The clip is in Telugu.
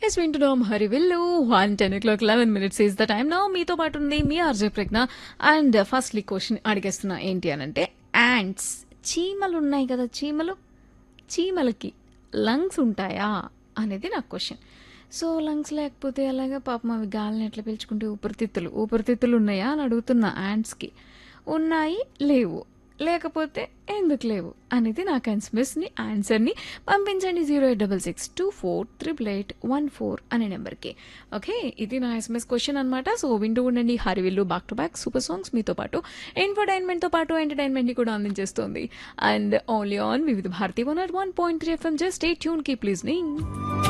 ఎస్ వింటున్నాం Harivillu one ten o'clock eleven minutes is the time నా మీతో పాటు ఉంది మీ RJ Pragna and firstly question అడిగేస్తున్నా ఏంటి అని అంటే యాంట్స్ చీమలు ఉన్నాయి కదా చీమలు చీమలకి లంగ్స్ ఉంటాయా అనేది నా క్వశ్చన్ సో లంగ్స్ లేకపోతే అలాగే పాపం అవి గాలిని ఎట్లా పీల్చుకుంటే ఊపిరితిత్తులు ఊపిరితిత్తులు ఉన్నాయా అని అడుగుతున్నా యాంట్స్కి ఉన్నాయి లేవు లేకపోతే ఎందుకు లేవు అనేది నాకు ఆన్సర్స్ని ఆన్సర్ని పంపించండి zero eight double six two four triple eight one four అనే నెంబర్కి ఓకే ఇది నా ఎస్ఎంఎస్ క్వశ్చన్ అనమాట సో వింటూ ఉండండి Harivillu back to back super songs మీతో పాటు ఎంటర్టైన్మెంట్తో పాటు ఎంటర్టైన్మెంట్ని కూడా అందించేస్తుంది and only on Vividh Bharati one at one point three FM just a tune కీ ప్లీజ్ నీ